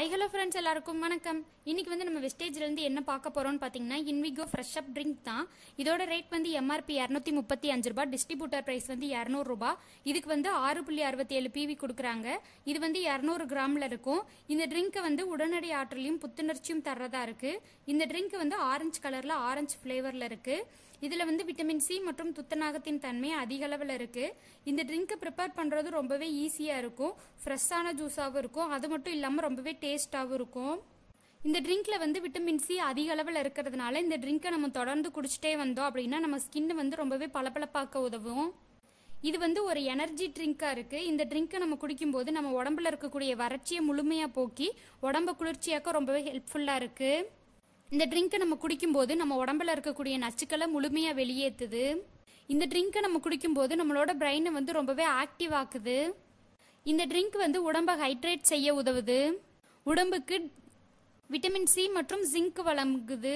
hi hello friends எல்லாருக்கும் வணக்கம் இன்னைக்கு வந்து நம்ம வெஸ்டேஜ்ல இருந்து என்ன பார்க்க போறோம்னு பார்த்தீங்கன்னா இன்விகோ ஃப்ரெஷ் அப் ட்ரிங்க் தான் இதோட ரேட் வந்து எம்ஆர்பி இரநூத்தி முப்பத்தி அஞ்சு ரூபாய் டிஸ்ட்ரிபியூட்டர் பிரைஸ் வந்து இரநூறு ரூபாய் இதுக்கு வந்து ஆறு புள்ளி அறுபத்தி ஏழு பிவி கொடுக்குறாங்க இது வந்து இரநூறு கிராம்ல இருக்கும் இந்த ட்ரிங்க்கை வந்து உடனடி ஆற்றலையும் புத்துணர்ச்சியும் தர்றதா இருக்கு இந்த ட்ரிங்க் வந்து ஆரஞ்சு கலர்ல ஆரஞ்சு ஃபிளேவர்ல இருக்கு இதுல வந்து விட்டமின் சி மற்றும் துத்தநாகத்தின் தன்மை அதிக அளவில் இருக்கு இந்த ட்ரிங்கை ப்ரிப்பேர் பண்றது ரொம்பவே ஈஸியா இருக்கும் ஃப்ரெஷ்ஷான ஜூஸாகவும் இருக்கும் அது மட்டும் இல்லாம ரொம்பவே டேஸ்டாகவும் இருக்கும் இந்த ட்ரிங்க்ல வந்து விட்டமின் சி அதிக அளவில் இருக்கிறதுனால இந்த ட்ரிங்கை நம்ம தொடர்ந்து குடிச்சிட்டே வந்தோம் அப்படின்னா நம்ம ஸ்கின் வந்து ரொம்பவே பளபளப்பாக்க உதவும் இது வந்து ஒரு எனர்ஜி ட்ரிங்கா இருக்கு இந்த ட்ரிங்கை நம்ம குடிக்கும்போது நம்ம உடம்புல இருக்கக்கூடிய வறட்சியை முழுமையா போக்கி உடம்ப குளிர்ச்சியாக்க ரொம்பவே ஹெல்ப்ஃபுல்லா இருக்கு இந்த ட்ரிங்கை நம்ம குடிக்கும்போது நம்ம உடம்புல இருக்கக்கூடிய நச்சுக்களை முழுமையா வெளியேற்றுது இந்த ட்ரிங்கை நம்ம குடிக்கும்போது நம்மளோட பிரெயினை வந்து ரொம்பவே ஆக்டிவ் ஆக்குது இந்த ட்ரிங்க் வந்து உடம்பை ஹைட்ரேட் செய்ய உதவுது உடம்புக்கு விட்டமின் சி மற்றும் ஜிங்க் வழங்குது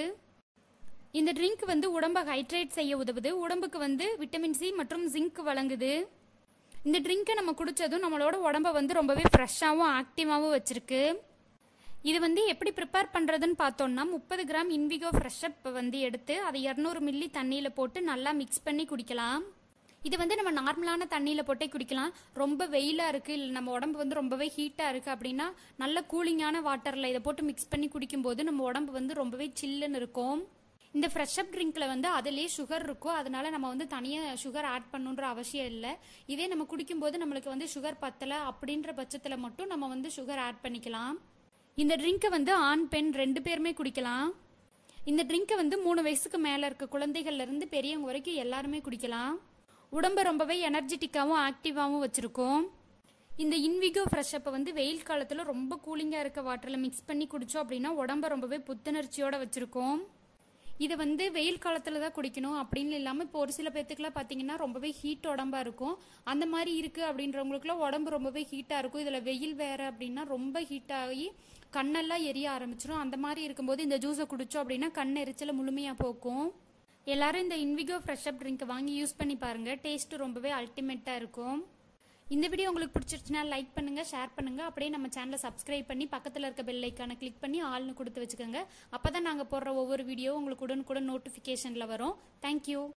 இந்த ட்ரிங்க் வந்து உடம்பை ஹைட்ரேட் செய்ய உதவுது உடம்புக்கு வந்து விட்டமின் சி மற்றும் ஜிங்க் வழங்குது இந்த ட்ரிங்கை நம்ம குடிச்சதும் நம்மளோட உடம்ப வந்து ரொம்பவே ஃப்ரெஷ்ஷாகவும் ஆக்டிவாகவும் வச்சிருக்கு இது வந்து எப்படி ப்ரிப்பேர் பண்ணுறதுன்னு பார்த்தோம்னா முப்பது கிராம் இன்விகோ ஃப்ரெஷ்அப் வந்து எடுத்து அதை இரநூறு மில்லி தண்ணியில் போட்டு நல்லா மிக்ஸ் பண்ணி குடிக்கலாம் இது வந்து நம்ம நார்மலான தண்ணியில் போட்டே குடிக்கலாம் ரொம்ப வெயிலாக இருக்குது இல்லை நம்ம உடம்பு வந்து ரொம்பவே ஹீட்டாக இருக்குது அப்படின்னா நல்ல கூலிங்கான வாட்டரில் இதை போட்டு மிக்ஸ் பண்ணி குடிக்கும்போது நம்ம உடம்பு வந்து ரொம்பவே சில்லுன்னு இருக்கும் இந்த ஃப்ரெஷ் அப் ட்ரிங்க்ல வந்து அதுலேயே சுகர் இருக்கும் அதனால நம்ம வந்து தனியாக சுகர் ஆட் பண்ணுன்ற அவசியம் இல்லை இதே நம்ம குடிக்கும்போது நம்மளுக்கு வந்து சுகர் பத்தலை அப்படின்ற பட்சத்தில் மட்டும் நம்ம வந்து சுகர் ஆட் பண்ணிக்கலாம் இந்த ட்ரிங்கை வந்து ஆண் பெண் ரெண்டு பேருமே குடிக்கலாம் இந்த ட்ரிங்கை வந்து மூணு வயசுக்கு மேலே இருக்க குழந்தைகள்ல இருந்து பெரியவங்க வரைக்கும் எல்லாருமே குடிக்கலாம் உடம்ப ரொம்பவே எனர்ஜெட்டிக்காகவும் ஆக்டிவாகவும் வச்சிருக்கும் இந்த இன்விகோ ஃப்ரெஷ் அப்பை வந்து வெயில் காலத்தில் ரொம்ப கூலிங்காக இருக்க வாட்டரில் மிக்ஸ் பண்ணி குடித்தோம் அப்படின்னா உடம்ப ரொம்பவே புத்துணர்ச்சியோட வச்சிருக்கோம் இதை வந்து வெயில் காலத்தில் தான் குடிக்கணும் அப்படின்னு இல்லாமல் இப்போ ஒரு சில பேர்த்துக்குலாம் பார்த்தீங்கன்னா ரொம்பவே ஹீட் உடம்பா இருக்கும் அந்த மாதிரி இருக்குது அப்படின்றவங்களுக்குலாம் உடம்பு ரொம்பவே ஹீட்டாக இருக்கும் இதில் வெயில் வேற அப்படின்னா ரொம்ப ஹீட் ஆகி கண்ணெல்லாம் எரிய ஆரம்பிச்சிடும் அந்த மாதிரி இருக்கும்போது இந்த ஜூஸை குடிச்சோம் அப்படின்னா கண் எரிச்சலை முழுமையாக போக்கும் எல்லாரும் இந்த இன்விகோ ஃப்ரெஷ் அப் ட்ரிங்க் வாங்கி யூஸ் பண்ணி பாருங்க டேஸ்ட் ரொம்பவே அல்டிமேட்டாக இருக்கும் இந்த வீடியோ உங்களுக்கு பிடிச்சிருச்சுன்னா லைக் பண்ணுங்க ஷேர் பண்ணுங்க அப்படியே நம்ம சேனலை சப்ஸ்கிரைப் பண்ணி பக்கத்தில் இருக்க பெல் ஐக்கானை கிளிக் பண்ணி ஆள்னு கொடுத்து வச்சுக்கோங்க அப்பதான் நாங்கள் போடுற ஒவ்வொரு வீடியோ உங்களுக்கு உடனுக்குடன் நோட்டிஃபிகேஷனில் வரும் தேங்க்யூ